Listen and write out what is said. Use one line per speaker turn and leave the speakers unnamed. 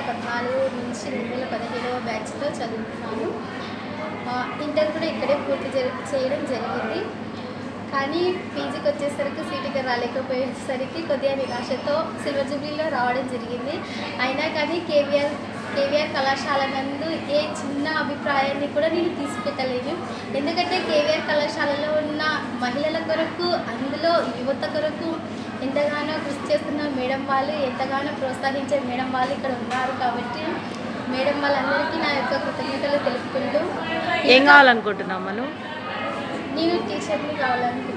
పద్నాలుగు నుంచి రెండు వేల పదిహేడవ బ్యాచ్లో చదువుతున్నాను ఆ, ఇంటర్ కూడా ఇక్కడే పూర్తి జరి చేయడం జరిగింది కానీ పీజీకి వచ్చేసరికి సీటుగా రాలేకపోయేసరికి కొద్దిగా నిరాశతో సిల్వర్ జూబ్లీలో రావడం జరిగింది అయినా కానీ కేవీఆర్ కేవీఆర్ కళాశాల నందు ఏ చిన్న అభిప్రాయాన్ని కూడా నేను తీసుకెళ్ళలేను ఎందుకంటే కేవీఆర్ కళాశాలలో ఉన్న మహిళల కొరకు అందులో యువత కొరకు ఎంతగానో కృషి చేస్తున్న మేడం వాళ్ళు ఎంతగానో ప్రోత్సహించే మేడం వాళ్ళు ఇక్కడ ఉన్నారు కాబట్టి మేడం వాళ్ళందరికీ నా యొక్క కృతజ్ఞతలు తెలుపుకుంటూ
ఏం కావాలనుకుంటున్నావు మనం
నేను టీచర్ని కావాలనుకుంటున్నాను